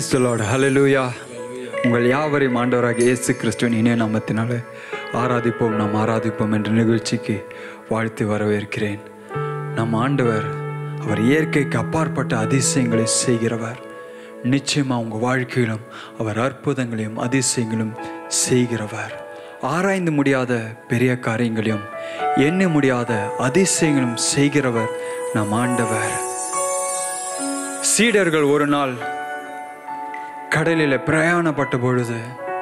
Praise the Lord ஹalleluya உங்கள் யாவரையும் ஆண்டவராக இயேசு கிறிஸ்துவின் இணைய நாமத்தினாலே ஆராதிப்போம் நாம் ஆராதிப்போம் என்ற நிகழ்ச்சிக்கு வாழ்த்து வரவேற்கிறேன் நம் ஆண்டவர் அவர் இயற்கைக்கு அப்பாற்பட்ட அதிசயங்களை செய்கிறவர் நிச்சயமா உங்க வாழ்க்கையிலும் அவர் அற்புதங்களையும் அதிசயங்களும் செய்கிறவர் ஆராய்ந்து முடியாத பெரிய காரியங்களையும் எண்ண முடியாத அதிசயங்களும் செய்கிறவர் நம் ஆண்டவர் சீடர்கள் ஒரு நாள் கடலில் பிரயாணப்பட்ட பொழுது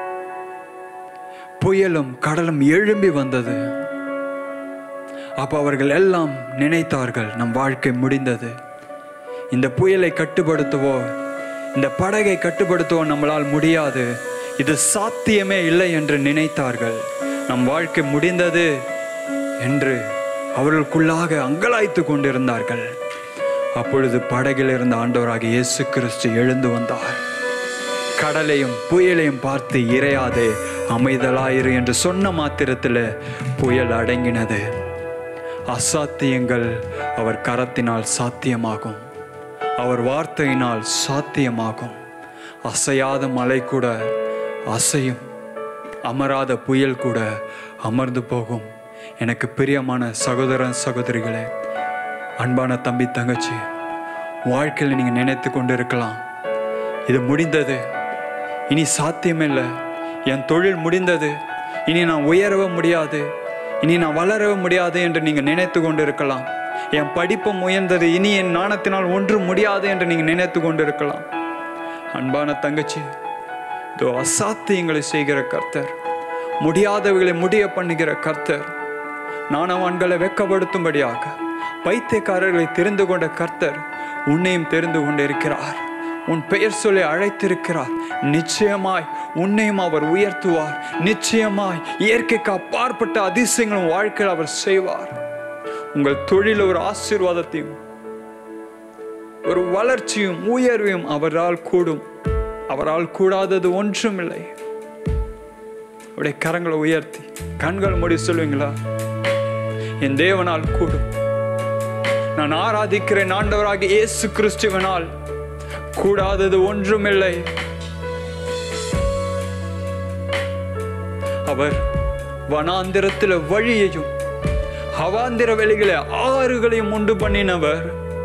புயலும் கடலும் எழும்பி வந்தது அப்ப அவர்கள் எல்லாம் நினைத்தார்கள் நம் வாழ்க்கை முடிந்தது இந்த புயலை கட்டுப்படுத்தவோ இந்த படகை கட்டுப்படுத்தவோ நம்மளால் முடியாது இது சாத்தியமே இல்லை என்று நினைத்தார்கள் நம் வாழ்க்கை முடிந்தது என்று அவர்களுக்குள்ளாக அங்கலாய்த்து கொண்டிருந்தார்கள் அப்பொழுது படகில் இருந்த ஆண்டவராக இயேசு கிறிஸ்து எழுந்து வந்தார் கடலையும் புயலையும் பார்த்து இறையாதே அமைதலாயிரு என்று சொன்ன மாத்திரத்தில் புயல் அடங்கினது அசாத்தியங்கள் அவர் கரத்தினால் சாத்தியமாகும் அவர் வார்த்தையினால் சாத்தியமாகும் அசையாத மலை கூட அசையும் அமராத புயல் கூட அமர்ந்து போகும் எனக்கு பிரியமான சகோதர சகோதரிகளே அன்பான தம்பி தங்கச்சி வாழ்க்கையில் நீங்கள் நினைத்து கொண்டு இருக்கலாம் இது முடிந்தது இனி சாத்தியமில்லை என் தொழில் முடிந்தது இனி நான் உயரவே முடியாது இனி நான் வளரவே முடியாது என்று நீங்கள் நினைத்து கொண்டு இருக்கலாம் என் படிப்பு முயன்றது இனி என் நாணத்தினால் ஒன்றும் முடியாது என்று நீங்கள் நினைத்து கொண்டு இருக்கலாம் அன்பான தங்கச்சி இதோ அசாத்தியங்களை செய்கிற கர்த்தர் முடியாதவைகளை முடிய பண்ணுகிற கர்த்தர் நாணவான்களை வெக்கப்படுத்தும்படியாக பைத்தியக்காரர்களை தெரிந்து கொண்ட கர்த்தர் உன்னையும் தெரிந்து கொண்டிருக்கிறார் உன் பெயர் சொல்லி அழைத்திருக்கிறார் நிச்சயமாய் உன்னையும் அவர் உயர்த்துவார் நிச்சயமாய் இயற்கைக்கு அப்பாற்பட்ட அதிசயங்களும் வாழ்க்கையில் அவர் செய்வார் உங்கள் தொழில் ஒரு ஆசீர்வாதத்தையும் ஒரு வளர்ச்சியும் உயர்வையும் அவரால் கூடும் அவரால் கூடாதது ஒன்றுமில்லை அவருடைய கரங்களை உயர்த்தி கண்கள் மூடி சொல்லுவீங்களா என் தேவனால் கூடும் நான் ஆராதிக்கிறேன் ஆண்டவராக இயேசு கிறிஸ்துவனால் கூடாதது ஒன்றுமில்லை அவர் வனாந்திரத்தில் வழியையும் அவாந்திர வெளிகளை ஆறுகளையும் உண்டு பண்ணினவர்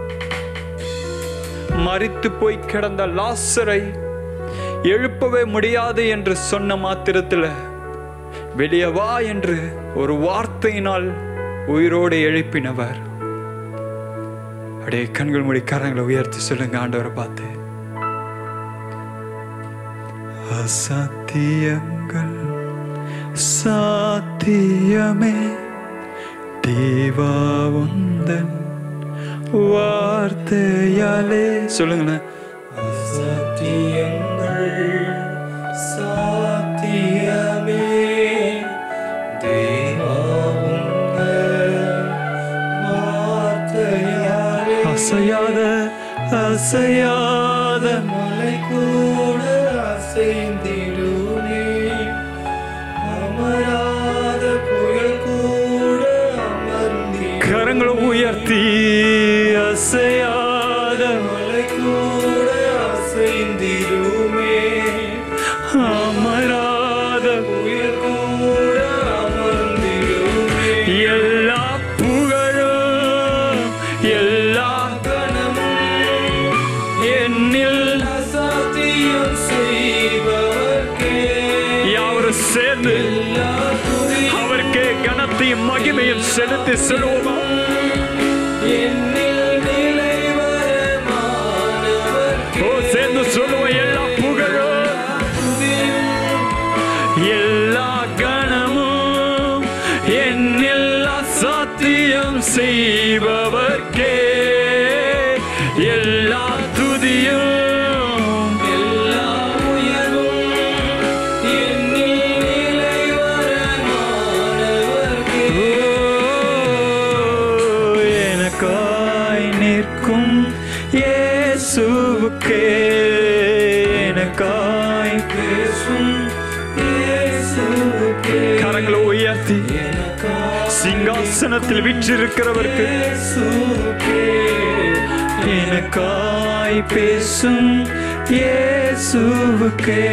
மறித்து போய் கிடந்த லாசரை எழுப்பவே முடியாது என்று சொன்ன மாத்திரத்தில் வெளியே வா என்று ஒரு வார்த்தையினால் உயிரோடு எழுப்பினவர் அப்படியே கண்கள் மூடி கரங்களை உயர்த்தி சொல்லுங்க ஆண்டவரை பார்த்து அசத்தியங்கள் சாத்தியமே தேவா உந்தன் வார்த்தையாலே சொல்லுங்களேன் சத்தியங்கள் சாத்தியமே தேவா உங்கள் வார்த்தையாலே அசையாத அசையாத மலை கூட அசைந்திடுமே அமராத புயல் கூட அமர்ந்தி கரங்களை உயர்த்தி அசையாத மலை கூட அசைந்திடுமே அமராத புயல் கூட அமர்ந்திடுமே எல்லா புகழும் எல்லா கணமும் எண்ணில் அசாத்தியம் செய்பவர்க்கே யாவரும் சேர்ந்து எல்லா துதி அவருக்கே கனத்தையும் மகிமையும் செலுத்தி செல்வோமா என்னில் நிலைவரமானவர்க்கே ஓ சேர்ந்து சொல்லுவோம் எல்லா புகழும் எல்லா கணமும் என்னில் அசாத்தியம் செய்பவர்க்கே எல்லா துதியும் எல்லா உயர்வும் என்னில் நிலைவரமானவர்க்கே எனக்காய் நிற்கும் இயேசுவுக்கே எனக்காய் பேசும் இயேசுவுக்கே கரங்களை உயர்த்தி எனக்காய் சிங்காசனத்தில் விற்றிருக்கிறவருக்கு இயேசுவுக்கே எனக்காய் பேசும் இயேசுவுக்கே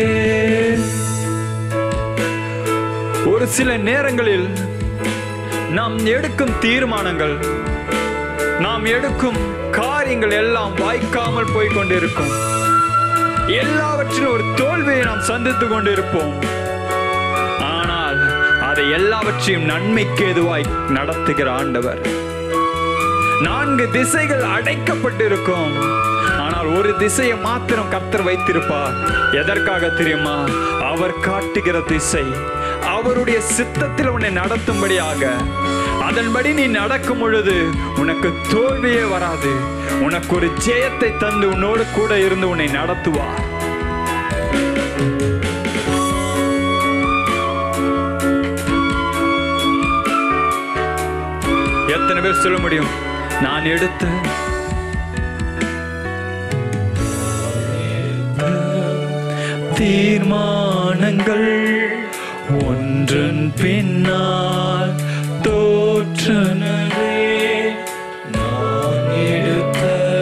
ஒரு சில நேரங்களில் நாம் எடுக்கும் தீர்மானங்கள் நாம் எடுக்கும் காரியங்கள் எல்லாம் வாய்க்காமல் போய் கொண்டிருக்கும் எல்லாவற்றிலும் ஒரு தோல்வியை நாம் சந்தித்துக் கொண்டிருப்போம் ஆனால் அதை எல்லாவற்றையும் நன்மைக்கு எதுவாய் நடத்துகிற ஆண்டவர் நான்கு திசைகள் அடைக்கப்பட்டிருக்கும் ஆனால் ஒரு திசையை மாத்திரம் கர்த்தர் வைத்திருப்பார் எதற்காக தெரியுமா அவர் காட்டுகிற திசை அவருடைய சித்தத்தில் உன்னை நடத்தும்படியாக அதன்படி நீ நடக்கும் பொழுது உனக்கு தோல்வியே வராது உனக்கு ஒரு ஜெயத்தை தந்து உன்னோடு கூட இருந்து உன்னை நடத்துவார் எத்தனை பேர் சொல்ல முடியும் நான் எடுத்த தீர்மானங்கள் ஒன்றன் பின்னால் தோற்றனவே நான் எடுத்த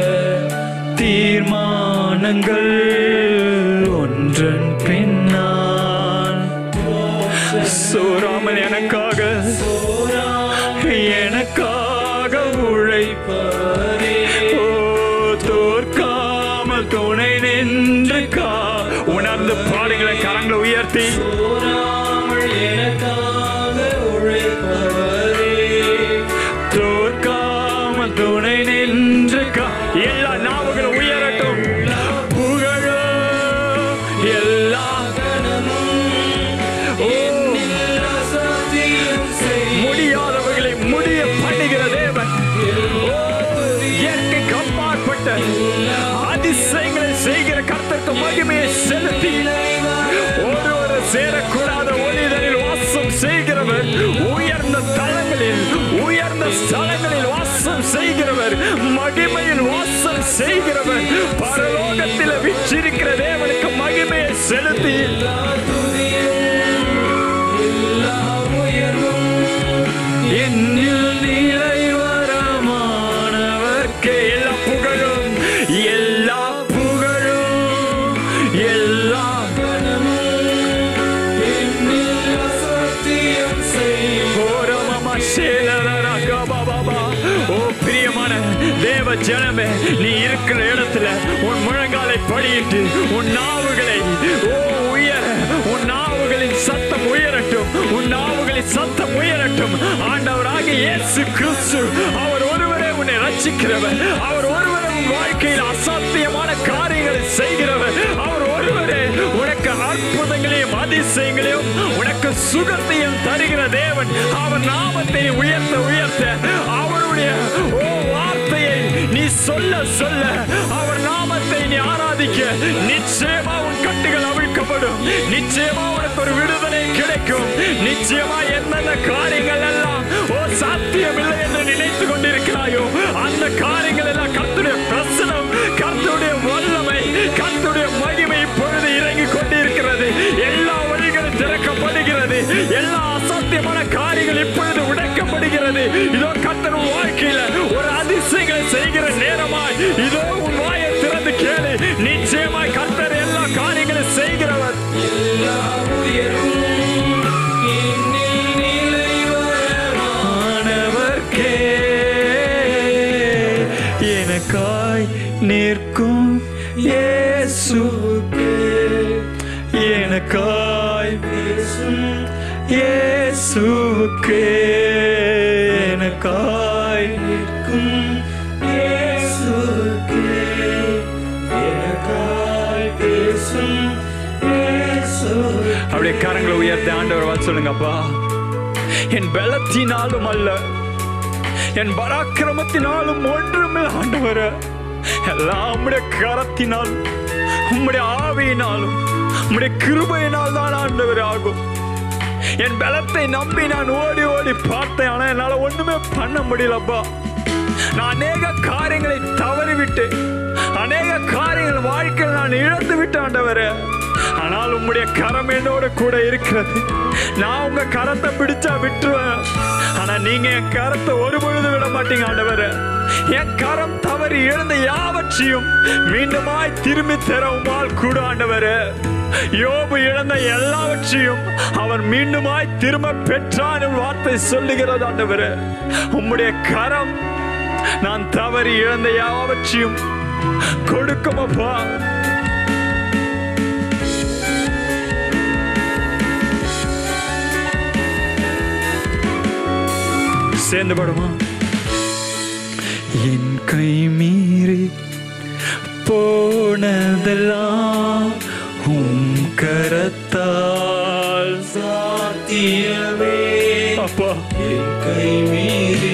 தீர்மானங்கள் ஒன்றன் பின்னால் சோராமல் எனக்காக எனக்காக உழைப்பவரே ஓ தோற்காமல் துணை நின்று கா உணர்ந்து பாடுங்களை கரங்களை உயர்த்தி சோராமல் எனக்காக உழைப்பவரே தோற்காமல் துணை நின்று கா எல்லா நாவுகளும் உயரட்டும் புகழோ எல்லா என்னில் அசாத்தியம் செய் முடியாதவர்களை முடிய பண்ணுகிற தேவன் ஓ, இயற்கைக்கு அப்பாற்பட்ட அதிசயங்களை செய்கிற கர்த்தருக்கு மகிமையை செலுத்தி ஒருவரை சேரக்கூடாத ஒளிதலில் வாசம் செய்கிறவர் உயர்ந்த தளங்களில் உயர்ந்த ஸ்தலங்களில் வாசம் செய்கிறவர் மகிமையில் வாசம் செய்கிறவர் பரலோகத்தில் விற்றிருக்கிற தேவனுக்கு மகிமையை செலுத்தி எல்லா துதியும் எல்லா உயர்வும் என்னில் நிலை வரமானவர்க்கே எல்லா புகழும் எல்லா புகழும் எல்லா என்னில் அசாத்தியம் செய் ஓரமமா சேலரரக பாபாபா. ஓ பிரியமான தேவ ஜனமே நீ இருக்கிற இடத்துல உன் முழங்காலை படியிட்டு உன் நாவுகளை ஓ உயர உன் நாவுகளின் சத்தம் உயரட்டும் உன் நாவுகளின் சத்தம் உயரட்டும் ஆண்டவராக இயேசு கிறிஸ்து அவர் ஒருவரே உன்னை ரட்சிக்கிறவர் அவர் ஒருவரே உன் வாழ்க்கையில் அசாத்தியமான காரியங்களை செய்கிறவர் அவர் ஒருவரே உனக்கு அற்புதங்களையும் அதிசயங்களையும் உனக்கு சுகத்தையும் தருகிற தேவன் அவர் நாமத்தை உயர்த்த உயர்த்த அவருடைய ஓ வார்த்தையை நீ சொல்ல சொல்ல அவர் நாமத்தை நீ ஆராதிக்க நிச்சயமா உன் கட்டுகள் அவிழ்க்கப்படும் நிச்சயமா உனக்கு ஒரு விடுதலை கிடைக்கும் நிச்சயமா என்னென்ன காரியங்கள் எல்லாம் ஓ சாத்தியமில்லை என்று நினைத்து கொண்டிருக்கிறாயோ அந்த காரியங்கள் எல்லாம் கர்த்தருடைய பிரசனம் கர்த்தருடைய வல்லமை கர்த்தருடைய மகிமை இப்பொழுது இறங்கி கொண்டிருக்கிறது எல்லா வழிகளும் திறக்கப்படுகிறது எல்லா அசாத்தியமான காரியங்கள் இப்பொழுது உடைக்கப்படுகிறது இதோ கர்த்தர் உன் வாழ்க்கையில ஒரு அதிசயங்களை செய்கிற நேரமாய் இதோ உன் வாயை திறந்து கேளு நிச்சயமாய் கர்த்தர் எல்லா காரியங்களும் செய்கிறவர் எல்லா உயர்வும் என்னில் நிலை ஆனவர்க்கே எனக்காய் நிற்கும் இயேசுவுக்கே எனக்காய் பேசும் இயேசுவுக்கே எனக்காய் நிற்கும் இயேசுவுக்கே எனக்காய் பேசும் இயேசுவுக்கே அப்படியே கரங்களை உயர்த்தி ஆண்டவர் வா சொல்லுங்கப்பா என் பலத்தினாலும் அல்ல என் பராக்கிரமத்தினாலும் ஒன்றுமே ஆண்டவர் எல்லாம் உம்முடைய கரத்தினால் உம்முடைய ஆவியினாலும் உம்முடைய கிருபையினால் தான் ஆண்டவர் ஆகும் என் பலத்தை நம்பி நான் ஓடி ஓடி பார்த்தேன் ஆனா என்னால ஒண்ணுமே பண்ண முடியலப்பா நான் அநேக காரியங்களை தவறி விட்டேன் அநேக காரியங்கள் வாழ்க்கையில் நான் இழந்து விட்டேன் ஆண்டவரே ஆனால் உம்முடைய கரம் என்னோட கூட இருக்கிறது நான் உங்க கரத்தை பிடிச்சா விட்டுருவேன் ஆனா நீங்க என் கரத்தை ஒரு பொழுது விட மாட்டீங்க ஆண்டவரே என் கரம் தவறி இழந்த யாவற்றையும் மீண்டுமாய் திரும்பி தர உமால் கூட ஆண்டவரே யோபு இழந்த எல்லாவற்றையும் அவன் மீண்டுமாய் திரும்ப பெற்றான் என் வார்த்தை சொல்லுகிறது ஆண்டவரே உம்முடைய கரம் நான் தவறி இழந்த யாவற்றையும் கொடுக்கும் அப்பா சேர்ந்து படுமா என் கை மீறி போனதெல்லாம் உம் கரத்தால் சாத்தியமே அப்பா என் கை மீறி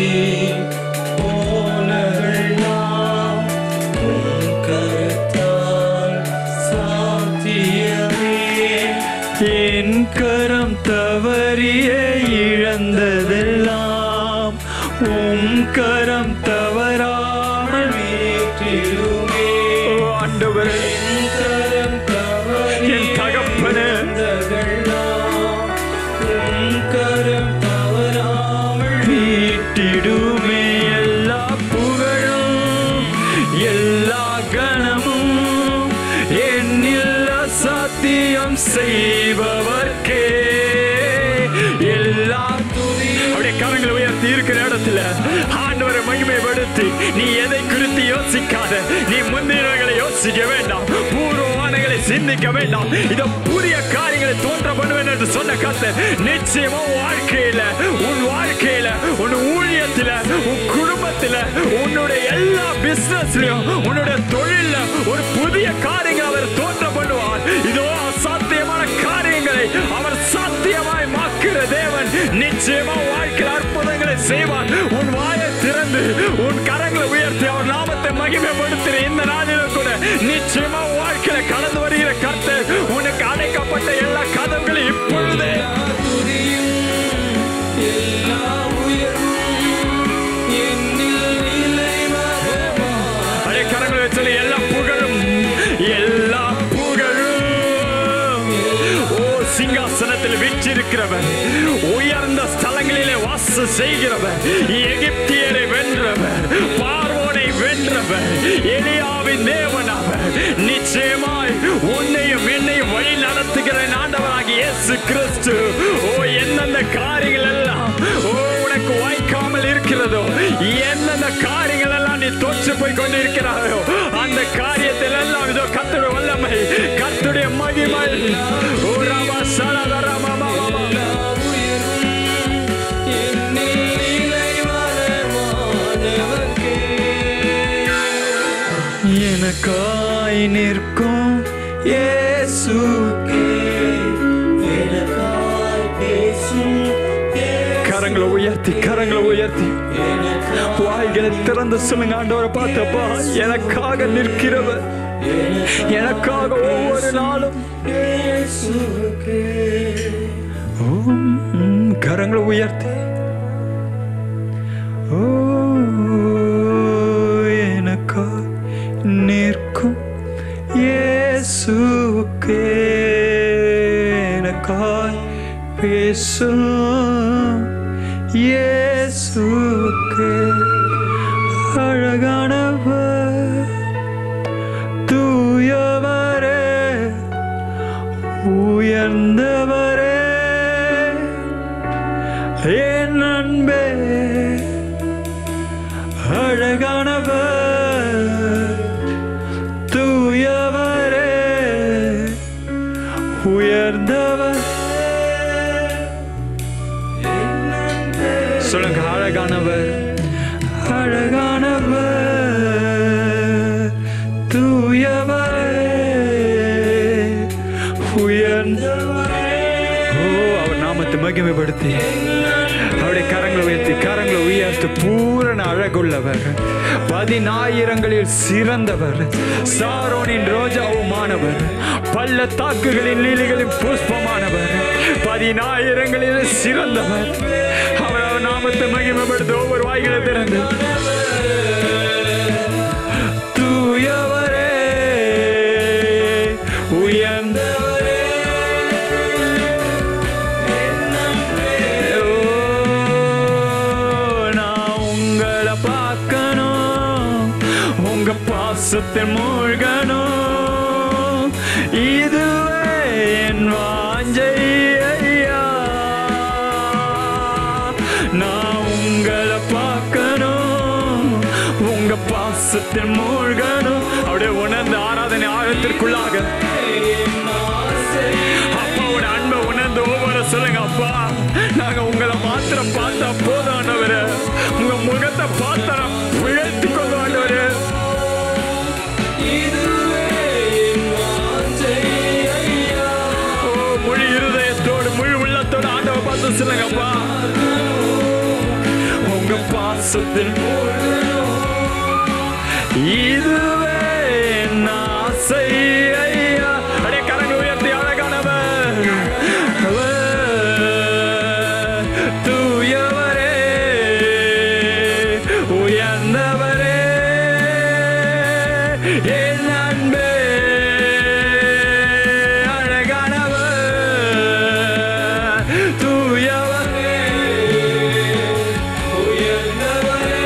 போனவெல்லாம் உன் கரத்தால் சாத்தியமே என் கரம் தவறிய இழந்ததெல்லாம் உம் கரம் தவறாமல் மீட்டிடுமே ஓ ஆண்டவரே என் கரம் தவறி என் தகப்பனே இழந்ததெல்லாம் உன் கரம் தவறாமல் மீட்டிடுமே எல்லா புகழும் எல்லா கணமும் என்னில் அசாத்தியம் செய்பவர்க்கே எல்லா துதியும் அப்படியே கரங்களை உயர்த்தி இருக்கிற இடத்துல ஆண்டவரை மகிமைப்படுத்தி நீ எதை குறித்து யோசிக்காத நீ முந்தினவர்களை யோசிக்க வேண்டாம் பூர்வமானங்களை சிந்திக்க வேண்டாம் இதோ புதிய காரியங்களை தோன்ற பண்ணுவேன் என்று சொன்ன கத்து நிச்சயமா உன் வாழ்க்கையில உன் வாழ்க்கையில உன் ஊழியத்துல உன் குடும்பத்துல உன்னுடைய எல்லா பிசினஸ்லயும் உன்னுடைய தொழில்ல ஒரு புதிய காரியங்களை அவர் தோன்ற பண்ணுவார் இதோ அசாத்தியமான காரியங்களை அவர் சாத்தியமாய் மாக்குற தேவன் நிச்சயமா உன் வாழ்க்கையில் அற்புதங்களை செய்வார் உன் வாயை திறந்து உன் கரங்களை உயர்த்தி அவர் நாமத்தை மகிமைப்படுத்துற இந்த நாளிலும் கூட நிச்சயமா உன் வாழ்க்கையில கடந்து வருகிற கர்த்தர் உனக்கு அடைக்கப்பட்ட எல்லா கதவுகளையும் இப்பொழுதே எல்லா துதியும் எல்லா உயர்வும் என்னில் நிலைவரமா அடைய கரங்களை வச்சு எல்லா புகழும் எல்லா புகழும் ஓ சிங்காசனத்தில் வீற்றிருக்கிறவர் உயர்ந்த ஸ்தலங்களிலே வாச செய்கிறவர் எகிப்தியரை வென்றவர் பார்வோனை வென்றவர் எலியாவின் தேவனவர் நிச்சயமாய் உன்னையும் என்னையும் வழி நடத்துகிற ஆண்டவராகிய இயேசு கிறிஸ்து ஓ எந்தெந்த காரியங்கள் எல்லாம் ஓ உனக்கு வாய்க்காமல் இருக்கிறதோ எந்தெந்த காரியங்கள் எல்லாம் நீ தோற்று போய் கொண்டிருக்கிறாயோ அந்த காரியத்தில் எல்லாம் இதோ கத்துடைய வல்லமை கத்துடைய மகிமை ஓ ராமா சரதா ராமா மாமா எல்லா உயர்வும் என்னில் நிலைவரமானவர்க்கே எனக்காய் நிற்கும் இயேசுக்கே எனக்காய் பேசும் கரங்களை உயர்த்தி கரங்களை உயர்த்தி வாய்களை திறந்து சொல்லுங்க ஆண்டவரை பார்த்தப்பா எனக்காக நிற்கிறவர் எனக்காக ஒவ்வொரு நாளும் இயேசுவுக்கே ஓம், கரங்களை உயர்த்தி ஓ எனக்கா நிற்கும் இயேசுக்கே எனக்காய் பேசும் இயேசுக்கே அழகானவர் தூயவரே உயர்ந்தவரே என் அன்பே அழகானவர் தூயவரே உயர்ந்தவர் சொல்லுங்க அழகானவர் அழகானவர் தூயவரே உயர்ந்தவரே ஓ அவர் நாமத்தை மகிமைப்படுத்தி அவருடைய கரங்களை உயர்த்தி கரங்களை உயர்த்தி பூரண அழகுள்ளவர் பதினாயிரங்களில் சிறந்தவர் சாரோனின் ரோஜாவுமானவர் பள்ளத்தாக்குகளின் லீலிகளின் புஷ்பமானவர் பதினாயிரங்களில் சிறந்தவர் அவர் அவர் நாமத்தை மகிமைப்படுத்த ஒவ்வொரு வாய்களை திறந்து தூயவரே உயர்ந்தவரே ஓ உங்க பாசத்தில் மூழ்கணும் இதுவே என் வாஞ்சை ஐயா நான் உங்களை பார்க்கணும் உங்க பாசத்தில் மூழ்கணும் அப்படியே உணர்ந்து ஆராதனை ஆழத்திற்குள்ளாக அப்பாவோட அன்பை உணர்ந்து ஒவ்வொரு சொல்லுங்க அப்பா நாங்க உங்களை மாத்திரம் பார்த்தா போதும் ஆண்டவரே உங்க முகத்தை பார்த்தா உயர்த்தி கொண்டு ஆண்டவரே ஓ முழு இருதயத்தோடு முழு உள்ளத்தோடு ஆண்டவ பார்த்து சொல்லுங்க அப்பா உங்க பாசத்தில் இதுவே என் ஆசை ஐயா அடே கரங்கள் உயர்த்தி அழகானவர் அவர் தூயவரே உயர்ந்தவரே என் அன்பே அழகானவர் தூயவரே உயர்ந்தவரே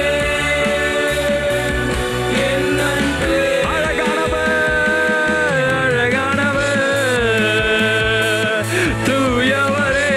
அழகானவர் அழகானவர் தூயவரே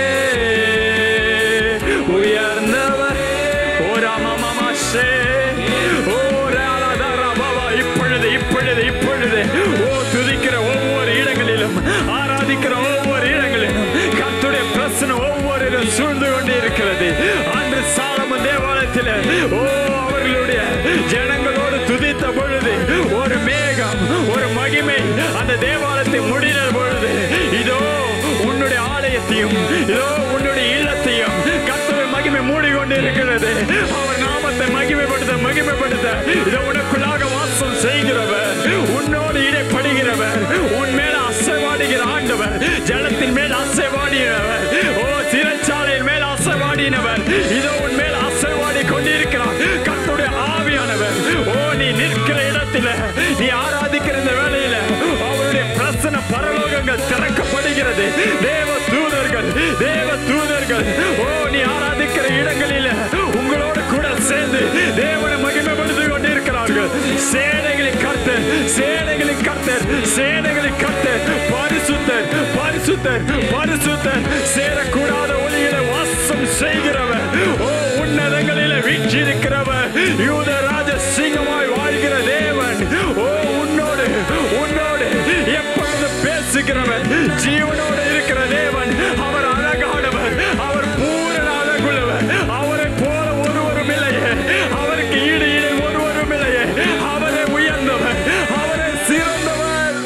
உயர்ந்தவரே ஓ ராமமாமாஷே ஓ ராலாதாராபாவா இப்பொழுது இப்பொழுது இப்பொழுது ஓ துதிக்கிற ஒவ்வொரு இடங்களிலும் ஆராதிக்கிற ஒவ்வொரு இடங்களிலும் கர்த்தருடைய பிரச்சனை ஒவ்வொரு இடம் சூழ்ந்து கொண்டு இருக்கிறது அன்று சாலமன் தேவாலயத்தில் ஓ அவர்களுடைய ஜனங்களோடு துதித்த பொழுது ஒரு மேகம் ஒரு மகிமை அந்த தேவாலயத்தை முடிந்த பொழுது இதோ உன்னுடைய ஆலயத்தையும் இதோ உன்னுடைய இல்லத்தையும் கர்த்தருடைய மகிமை மூடிக்கொண்டு இருக்கிறது அவர் நாமத்தை மகிமைப்படுத்த மகிமைப்படுத்த இதோ உனக்குள்ளாக வாசம் செய்கிறவர் உன்னோடு இடைப்படுகிறவர் உன் மேல அசைவாடுகிற ஆண்டவர் ஜலத்தின் மேல் அசைவாடினவர் ஓ சிறைச்சாலையின் மேல் அசைவாடினவர் இதோ உன் மேல் அசைவாடி கொண்டிருக்கிறார் கர்த்தருடைய ஆவியானவர் ஓ நீ நிற்கிற இடத்துல நீ ஆராதிக்கிற இந்த வேளையில அவருடைய பிரசன பரலோகங்கள் திறக்கப்படுகிறது தேவ தூதர்கள் தேவ தூதர்கள் ஓ நீ ஆராதிக்கிற இடங்களில உங்களோடு கூட சேர்ந்து தேவனை மகிமைப்படுத்திக் கொண்டிருக்கிறார்கள் சேனைகளின் கர்த்தர் சேனைகளின் கர்த்தர் சேனைகளின் கர்த்தர் பரிசுத்தர் பரிசுத்தர் பரிசுத்தர் சேரக்கூடாத ஒளியில வாசம் செய்கிறவர் ஓ உன்னதங்களில வீற்றிருக்கிறவர் யூத ராஜ சிங்கமாய் வாழ்கிற தேவன் ஓ உன்னோடு உன்னோடு எப்பொழுது பேசுகிறவர் ஜீவனோடு இருக்கிற தேவன் அவர் அழகானவர் அவர் பூரண அழகுள்ளவர் அவரை போல ஒருவரும் இல்லையே அவருக்கு ஈடு ஈடு ஒருவரும் இல்லையே அவரை உயர்ந்தவர் அவரை சிறந்தவர்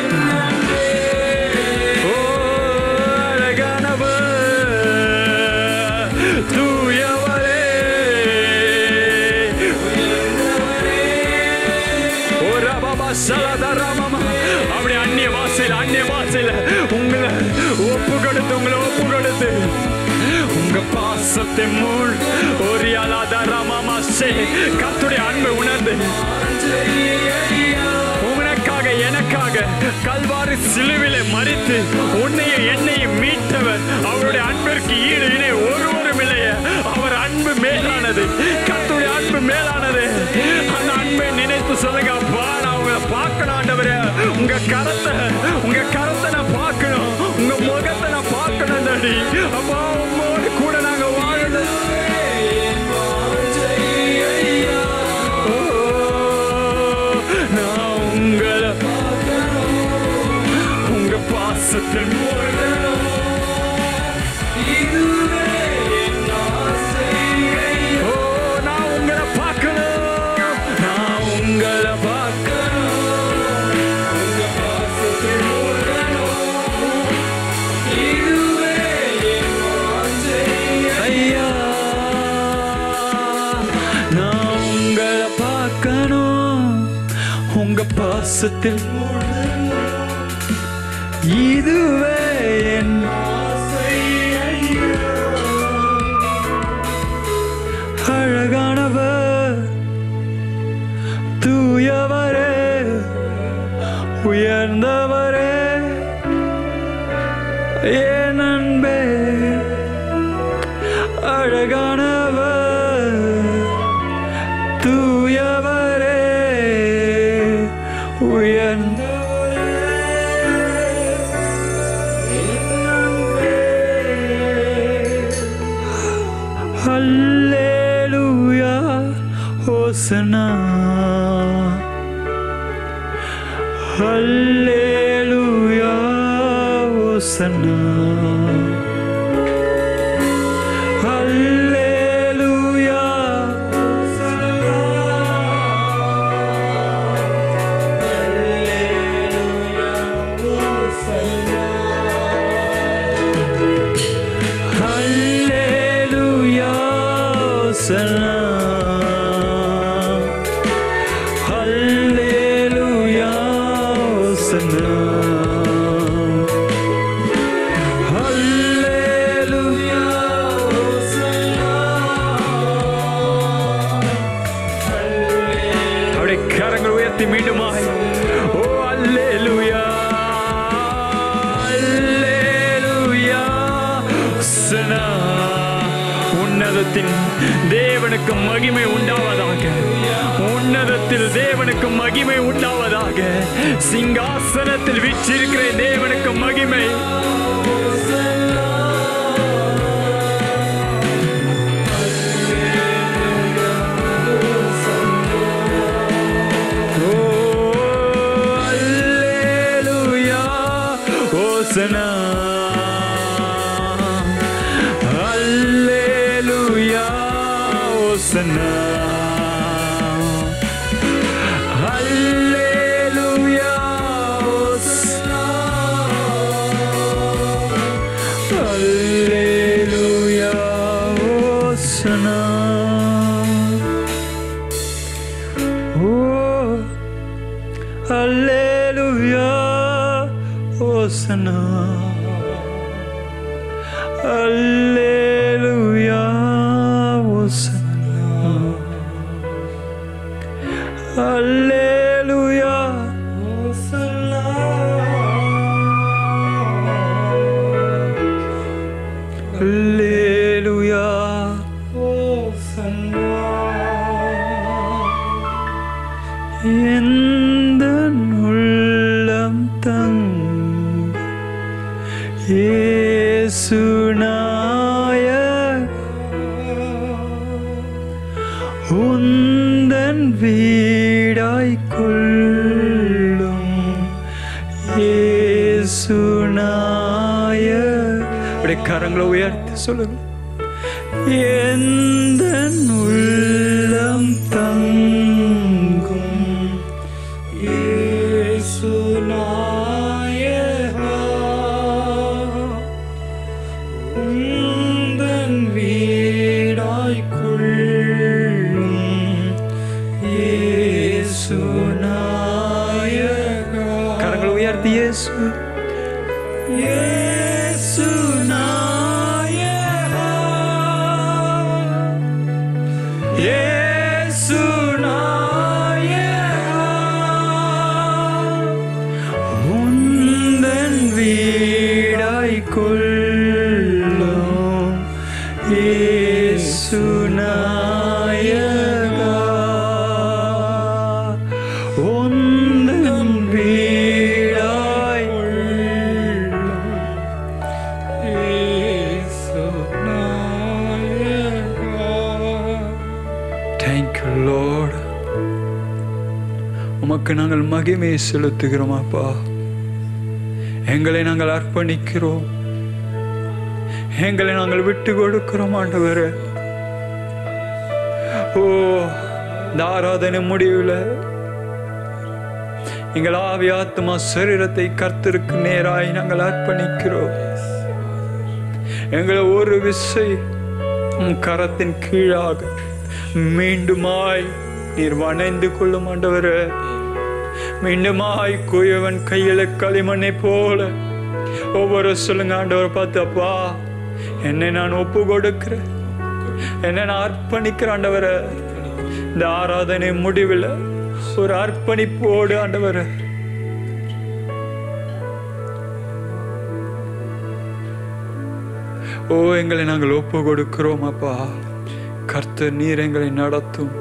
ஓ அழகானவர் தூயவரே ஓ ரபாபா சலதா ராமமா. அப்படி அந்நிய வாசையில் அந்நிய வாசையில் உங்களை ஒப்பு கொடுத்து உங்களை ஒப்பு கொடுத்து உங்க பாசத்தை மூள் ஒரு அலாதா ராமாமா சே கத்துடைய அன்பை உணர்ந்து உனக்காக எனக்காக கல்வாரி சிலுவிலே மறித்து உன்னையும் என்னையும் மீட்டவர் அவருடைய அன்பிற்கு ஈடு இணை ஒருவரும் இல்லையே அவர் அன்பு மேலானது கத்துடைய அன்பு மேலானது அந்த அன்பை நினைத்து சொல்லுங்க அப்பா நான் உங்களை பார்க்கணும் ஆண்டவரே உங்க கரத்தை உங்க கரத்தை நான் பார்க்கணும் உங்க முகத்தை நான் பார்க்கணும் தடி அப்பா உங்களோடு கூட நாங்க வாழணும் ஓ, நான் உங்களை உங்க பாசத்தில் மூழ்கணும். ஓ, நான் உங்களை பார்க்கணும். நான் உங்களை பார்க்கணும். உங்க பாசத்தில் மூழ்கணும். ஐயா, நான் உங்களை பார்க்கணும் உங்க பாசத்தில் இதுவே என் ஆசை ஐயா. அழகானவர் தூயவரே உயர்ந்தவரே என் அன்பே அழகானவர் தூயவரே ஓசனா ஹல்லேலூயா ஓசனா ஹல்லேலூயா ஹல்லேலூயா ஓசனா ஹல்லேலூயா ஓசனா ஹல்லேலூயா அப்படியே கரங்கள் உயர்த்தி மீண்டுமாய் ஓ அல்லேலூயா அல்லேலூயா சனா உன்னதத்தின் தேவனுக்கு மகிமை உண்டாவதாக உன்னதத்தில் தேவனுக்கு மகிமை உண்டாவதாக சிங்காசனத்தில் வீற்றிருக்கிற தேவனுக்கு மகிமை ஓ அல்லேலூயா ஓசனா அல்லேலூயா ஓசனா அல்லேலூயா ஓசனா அல்லேலூயா ஓசனா Oh, Hallelujah, Hosanna. Hallelujah, Hosanna. Hallelujah, Hosanna. Hallelujah, எந்த உள்ளம் தங்க ஏசுநாய உந்தன் வீடாய் கொள்ளும் ஏசுநாய அப்படியே கரங்களை உயர்த்தி சொல்லுங்க எந்த உள்ளம் தங்கும் இயேசுநாயகா, உந்தன் வீடாய்க் கொள்ளும் இயேசுநாயகா. கரங்களை உயர்த்தி இயேசு இயேசுநாயகா, இயேசுநாயகா, உந்தன் வீடாய் கொள்ளும் இயேசுநாயகா, உந்தன் வீடாய் Thank you, Lord. உமக்கு நாங்கள் மகிமையை செலுத்துகிறோம் அப்பா எங்களை நாங்கள் அர்ப்பணிக்கிறோம் எங்களை நாங்கள் விட்டு கொடுக்கிறோம் ஆண்டவரே ஓ இந்த ஆராதனை முடிவில் எங்கள் ஆவி ஆத்மா சரீரத்தை கர்த்தருக்கு நேராய் நாங்கள் அர்ப்பணிக்கிறோம் எங்களை ஒரு விசை உம் கரத்தின் கீழாக மீண்டுமாய் நீர் வணைந்து கொள்ளும் ஆண்டவரே மீண்டுமாய் குயவன் கையில களிமண்ணை போல ஒவ்வொரு சொல்லுங்க ஆண்டவர் பார்த்து அப்பா என்னை நான் ஒப்பு கொடுக்கிறேன் என்னை நான் அர்ப்பணிக்கிறேன் ஆண்டவரே இந்த ஆராதனை முடிவில் ஒரு அர்ப்பணிப்போடு ஆண்டவரே ஓ எங்களை நாங்கள் ஒப்பு கொடுக்கிறோம் அப்பா கர்த்தர் நீர் எங்களை நடத்தும்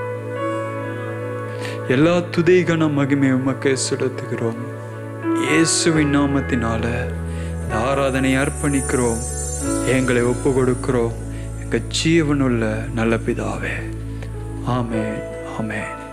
எல்லா துதிகன மகிமை உமக்கு செலுத்துகிறோம் இயேசுவின் நாமத்தினால இந்த ஆராதனை அர்ப்பணிக்கிறோம் எங்களை ஒப்பு கொடுக்கிறோம் எங்க ஜீவனுள்ள நல்ல பிதாவே ஆமென் ஆமென்